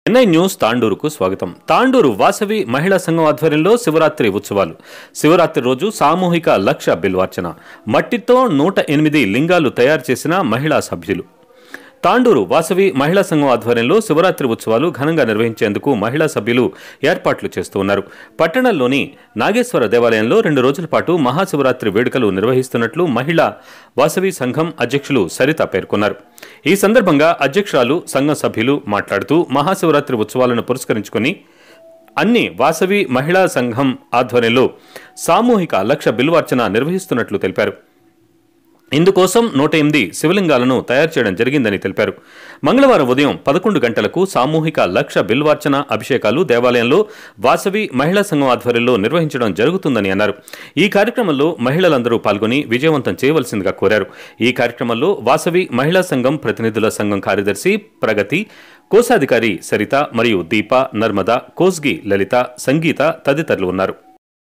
NI news తాండూరుకు స్వాగతం తాండూరు వాసవి మహిళా సంఘం ఆధ్వర్యంలో శివరాత్రి ఉత్సవాలు శివరాత్రి రోజు సామూహిక లక్ష బిల్వార్చన మట్టితో నూట ఎనిమిది లింగాలు తయారు చేసిన మహిళా సభ్యులు తాండూరు వాసవి మహిళా సంఘం ఆధ్వర్యంలో శివరాత్రి ఉత్సవాలు ఘనంగా నిర్వహించేందుకు మహిళా సభ్యులు ఏర్పాట్లు చేస్తూ ఉన్నారు పట్టణంలోని నాగేశ్వర దేవాలయంలో రెండు రోజుల పాటు మహాశివరాత్రి వేడుకలు నిర్వహిస్తున్నట్లు మహిళా వాసవి సంఘం అధ్యక్షులు సరిత పేర్కొన్నారు ఈ సందర్భంగా అధ్యక్షురాలు సంఘం సభ్యులు మాట్లాడుతూ మహాశివరాత్రి ఉత్సవాలను పురస్కరించుకుని అన్ని వాసవి మహిళా సంఘం ఆధ్వర్యంలో సామూహిక లక్ష బిల్వార్చన నిర్వహిస్తున్నట్లు తెలిపారు ఇందుకోసం నూట ఎనిమిది శివలింగాలను తయారు చేయడం జరిగిందని తెలిపారు మంగళవారం ఉదయం పదకొండు గంటలకు సామూహిక లక్ష బిల్వార్చన అభిషేకాలు దేవాలయంలో వాసవి మహిళా సంఘం ఆధ్వర్యంలో నిర్వహించడం జరుగుతుందని అన్నారు ఈ కార్యక్రమంలో మహిళలందరూ పాల్గొని విజయవంతం చేయవలసిందిగా కోరారు ఈ కార్యక్రమంలో వాసవి మహిళా సంఘం ప్రతినిధుల సంఘం కార్యదర్శి ప్రగతి కోశాధికారి సరిత మరియు దీప నర్మద కోస్గి లలిత సంగీత తదితరులు ఉన్నారు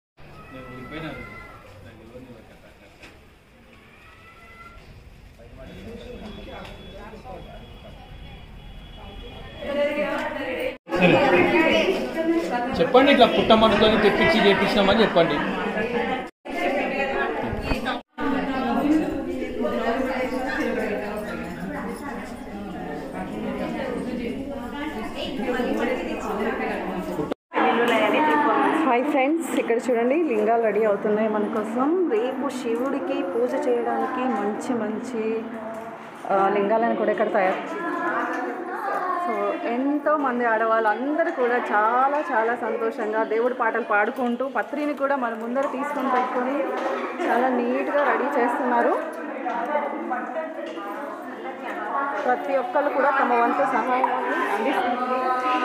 చెప్పండి ఇట్లా పుట్టమడుతో తెప్పించి చేపించినామని చెప్పండి హాయ్ ఫ్రెండ్స్ ఇక్కడ చూడండి లింగాలు రెడీ అవుతున్నాయి మన కోసం రేపు శివుడికి పూజ చేయడానికి మంచి మంచి ఆ, లింగాలను కూడా ఇక్కడ తయారు సో ఎంతో మంది ఆడవాళ్ళు అందరూ కూడా చాలా చాలా సంతోషంగా దేవుడి పాటలు పాడుకుంటూ పత్రిని కూడా మన ముందర తీసుకొని పెట్టుకొని చాలా నీట్గా రెడీ చేస్తున్నారు ప్రతి ఒక్కళ్ళు కూడా తమ వంతు సహాయాన్ని అందిస్తున్నారు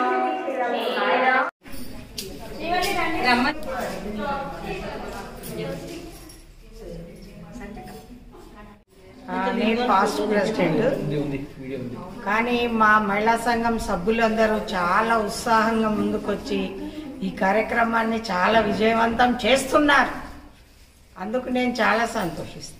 ఆ, నేను పాస్ట్ ప్రెసిడెంట్ ఉంది ఉంది వీడియో ఉంది కానీ మా మహిళా సంఘం సభ్యులందరూ చాలా ఉత్సాహంగా ముందుకొచ్చి ఈ కార్యక్రమాన్ని చాలా విజయవంతం చేస్తున్నారు అందుకు నేను చాలా సంతోషిస్తాను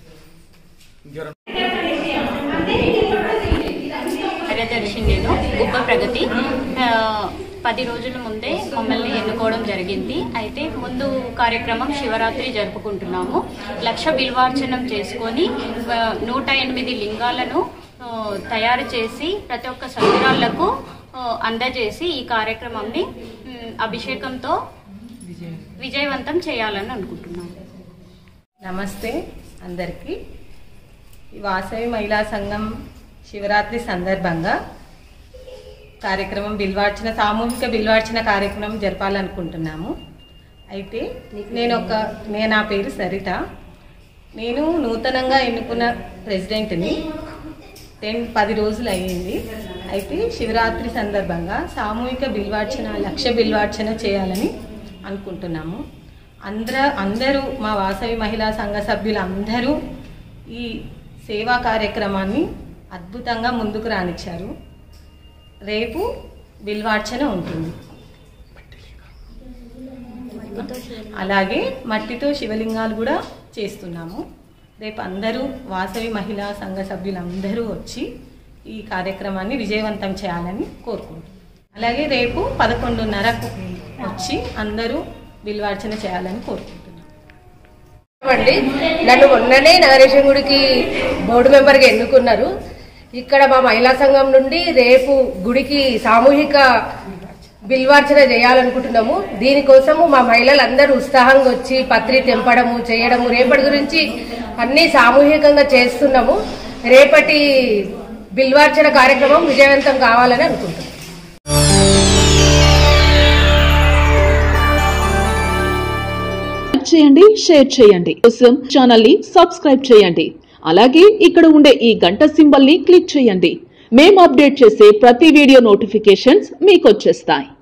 కార్యదర్శి నేను ఉప ప్రగతి ఆ, పది రోజుల ముందే మమ్మల్ని ఎన్నుకోవడం జరిగింది అయితే ముందు కార్యక్రమం శివరాత్రి జరుపుకుంటున్నాము లక్ష బిల్వార్చనం చేసుకొని ఆ, నూట ఎనిమిది లింగాలను ఆ, తయారు చేసి ప్రతి ఒక్క సభ్యురాళ్లకు ఆ, అందజేసి ఈ కార్యక్రమంని ఉమ్, అభిషేకంతో విజయవంతం చేయాలని అనుకుంటున్నాము నమస్తే అందరికీ ఈ వాసవి మహిళా సంఘం శివరాత్రి సందర్భంగా కార్యక్రమం బిల్వార్చన సామూహిక బిల్వార్చన కార్యక్రమం జరపాలనుకుంటున్నాము అయితే నేను ఒక నేను నా పేరు సరిత నేను నూతనంగా ఎన్నుకున్న ప్రెసిడెంట్ని టెన్ పది రోజులు అయ్యింది అయితే శివరాత్రి సందర్భంగా సామూహిక బిల్వార్చన లక్ష బిల్వార్చన చేయాలని అనుకుంటున్నాము అందర అందరూ మా వాసవి మహిళా సంఘ సభ్యులు అందరూ ఈ సేవా కార్యక్రమాన్ని అద్భుతంగా ముందుకు రానిచ్చారు రేపు బిల్వార్చన ఉంటుంది అలాగే మట్టితో శివలింగాలు కూడా చేస్తున్నాము రేపు అందరూ వాసవి మహిళా సంఘ సభ్యులందరూ వచ్చి ఈ కార్యక్రమాన్ని విజయవంతం చేయాలని కోరుకుంటున్నాం అలాగే రేపు పదకొండున్నరకు వచ్చి అందరూ బిల్వార్చన చేయాలని కోరుకుంటున్నాం అండి నన్ను మొన్ననే నగరేశం గుడికి బోర్డు మెంబర్గా ఎన్నుకున్నారు ఇక్కడ మా మహిళా సంఘం నుండి రేపు గుడికి సామూహిక బిల్వార్చన చేయాలనుకుంటున్నాము దీనికోసము మా మహిళలందరూ ఉత్సాహంగా వచ్చి పత్రి తెంపడము చేయడము రేపటి గురించి అన్ని సామూహికంగా చేస్తున్నాము రేపటి బిల్వార్చన కార్యక్రమం విజయవంతం కావాలని అనుకుంటున్నాం లైక్ చేయండి షేర్ చేయండి కోసం ఛానల్ ని సబ్స్క్రైబ్ చేయండి అలాగే ఇక్కడ ఉండే ఈ గంట సింబల్ ని క్లిక్ చేయండి మేము అప్డేట్ చేసే ప్రతి వీడియో నోటిఫికేషన్స్ మీకు వచ్చేస్తాయి